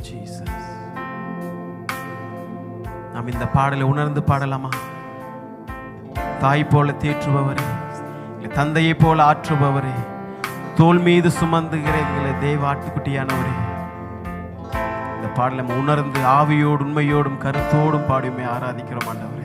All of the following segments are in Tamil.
Jesus. நாம் இந்த பாடலை உணர்ந்து பாடலாமா தாய் போல தேற்றுபவரே எங்களை தந்தையை போல ஆற்றுபவரே தோல் மீது சுமந்துகிற எங்களை தேவ ஆட்டுக்குட்டியானவரே இந்த பாடலை நம்ம உணர்ந்து ஆவியோடு உண்மையோடும் கருத்தோடும் பாடியுமே ஆராதிக்கிறோம் ஆண்டவரே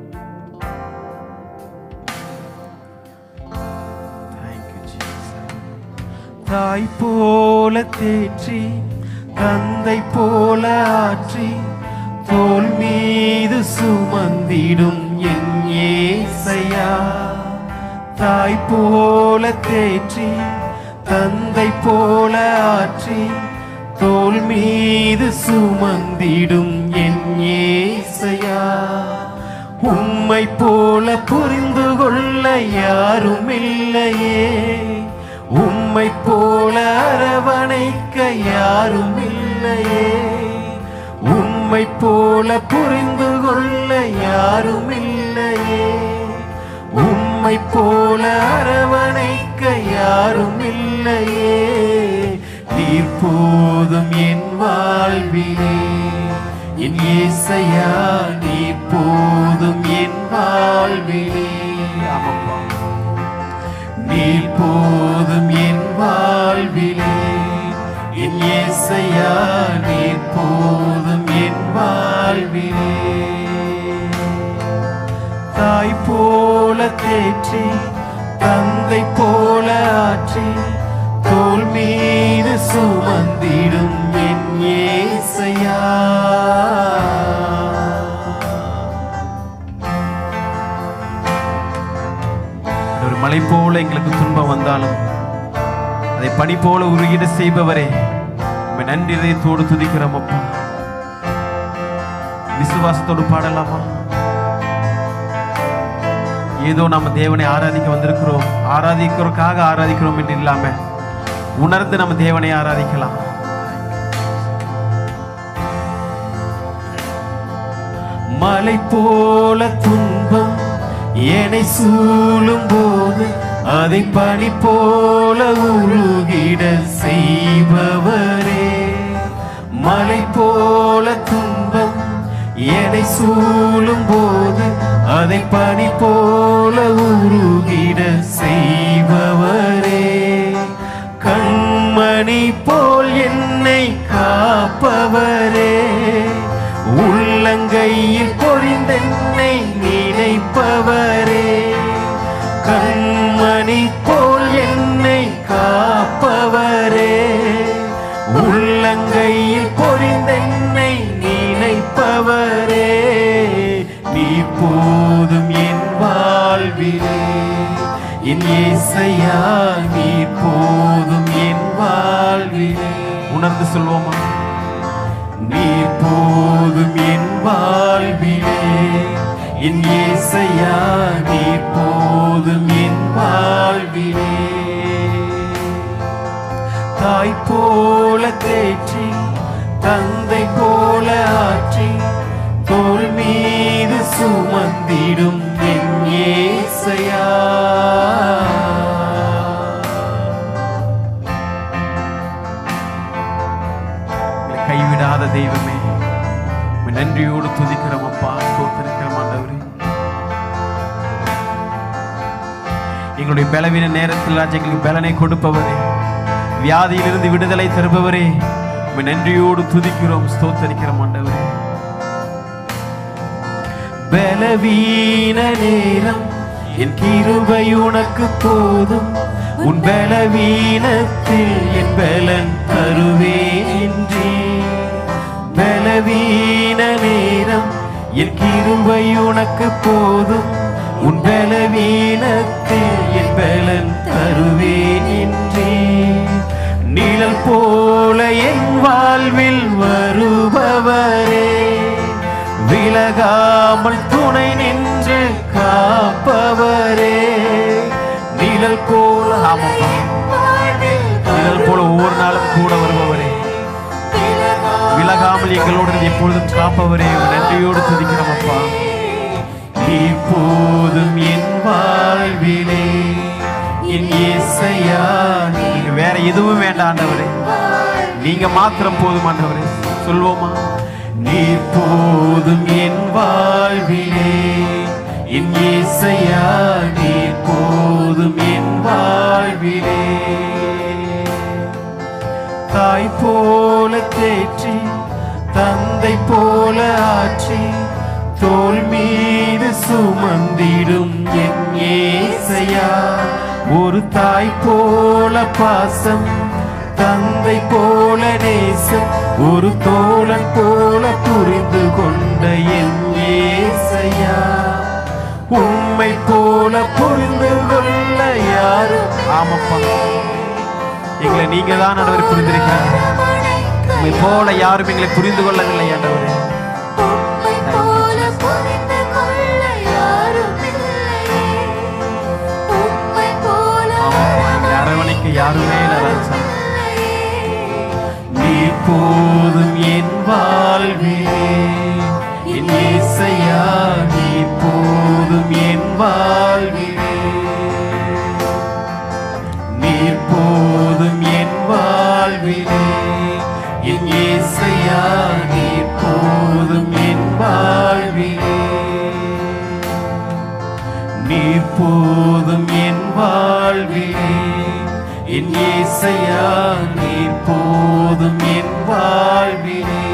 Thank you, Jesus. தாய் போல தேற்றி தந்தை போல ஆற்றி தோல் மீது சுமந்திடும் என் ஏசையா தாய் போல தேற்றி தந்தை போல ஆற்றி தோல் மீது சுமந்திடும் என் ஏசையா உம்மை போல புரிந்து கொள்ள யாரும் இல்லையே உம்மை போல அரவணைக்க யாரும் இல்லையே உம்மை போல புரிந்து கொள்ள யாரும் இல்லையே உம்மை போல அரவணைக்க யாரும் இல்லையே நீர் போதும் என் வாழ்விலே என் ஏசையா நீர் போதும் என் வாழ்விலே ஆமாப்பா நீர் போதும் என் வாழ்விலே என் ஏசையா நீர் போதும் என் வாழ்விலே தாய் போல தேற்றி தந்தை போல ஆற்றி தோல் மீது சுமந்திடும் என் ஏசையா ஒரு மலை போல எங்களுக்கு துன்பம் வந்தாலும் அதை பனி போல உருகிட செய்பவரே உம்மை நன்றி இதயத்தோடு துதிக்கிறோம் அப்பா விசுவாசத்தோடு பாடலாமா ஏதோ நம்ம தேவனை ஆராதிக்க வந்திருக்கிறோம் ஆராதிக்கிறதுக்காக ஆராதிக்கிறோம் என்று இல்லாம உணர்ந்து நம்ம தேவனை ஆராதிக்கலாம் மலை போல துன்பம் என்னை சூழும் போது அதை பனி போல உருகிட செய்பவரே மலை போல துன்பம் என்னை சூழும் போது அதை பனி போல உருகிட செய்பவரே கண்மணி போல் என்னை காப்பவரே உள்ளங்கையில் பொறிந்தென்னை நினைப்பவரே கண்மணி போல் என்னை காப்பவரே உள்ளங்கையில் பொறிந்தென்னை நினைப்பவரே நீ போதும் என் வாழ்விலே என் ஏசையா நீ போதும் என் வாழ்விலே உணர்ந்து சொல்வோமா நீர் போதும் என் வாழ்விலே என் ஏசையா நீர் போதும் என் வாழ்விலே தாய் போல தேற்றி தந்தை போல ஆற்றி தோல் மீது சுமந்திடும் என் ஏசையா எங்களை கைவிடாத தெய்வமே உம்மை நன்றியோடு துதிக்கிறோம் அப்பா ஸ்தோத்திரிக்கிறோம் ஆண்டவரே எங்களுடைய பலவீன நேரத்தில் ராஜா எங்களுக்கு பலனை கொடுப்பவரே வியாதியிலிருந்து விடுதலை தருபவரே உம்மை நன்றியோடு துதிக்கிறோம் ஸ்தோத்தரிக்கிறோம் ஆண்டவரே பலவீன நேரம் என் கிருபை உனக்கு போதும் உன் பலவீனத்தில் என் பலன் தருவேன் என்றே பலவீன நேரம் என் கிருபை உனக்கு போதும் உன் பலவீனத்தில் என் பலன் தருவேன் என்றே நிழல் போல என் வாழ்வில் வருபவரே விலகாமல் துணை நின்று காப்பவரே நிழல் போல ஆமாப்பா நிழல் போல ஒவ்வொரு நாளும் கூட வருபவரே விலகாமல் எங்களோடு இருந்து எப்பொழுதும் காப்பவரே உம்மை நன்றியோடு துதிக்கிறோம் அப்பா இப்போதும் என் வாழ்விலே என் இயேசையா நீங்க வேற எதுவும் வேண்டாம் ஆண்டவரே நீங்க மாத்திரம் போதும் ஆண்டவரே சொல்வோமா நீர் போதும் என் வாழ்விலே என் இசையா நீர் போதும் என் வாழ்விலே தாய் போல தேற்றி தந்தை போல ஆற்றி தோல் மீது சுமந்திடும் என் ஏசையா ஒரு தாய் போல பாசம் தந்தை போல நேசம் ஒரு தோழன் போல புரிந்து கொண்ட என் ஏசையா உம்மை போல புரிந்து கொள்ள யாரும் ஆமாப்பா எங்களை நீங்க தான் ஆண்டவர் புரிந்திருக்கிறார் உண்மை போல யாரும் எங்களை புரிந்து கொள்ளவில்லை ஆண்டவரே உம்மை போல புரிந்து கொள்ள யாரும் இல்லையே. உம்மை போல எங்களை அரவணைக்க யாருமே இல்லை ராஜா நீ போதும் என் வாழ்விலே என் இசையா நீ போதும் என் வாழ்விலே நீர் போதும் என் வாழ்விலே என் இசையா நீர் போதும் என் வாழ்விலே நீர் போதும் என் வாழ்விலே என் இசையா நீர் போதும் என் வாழ்விலே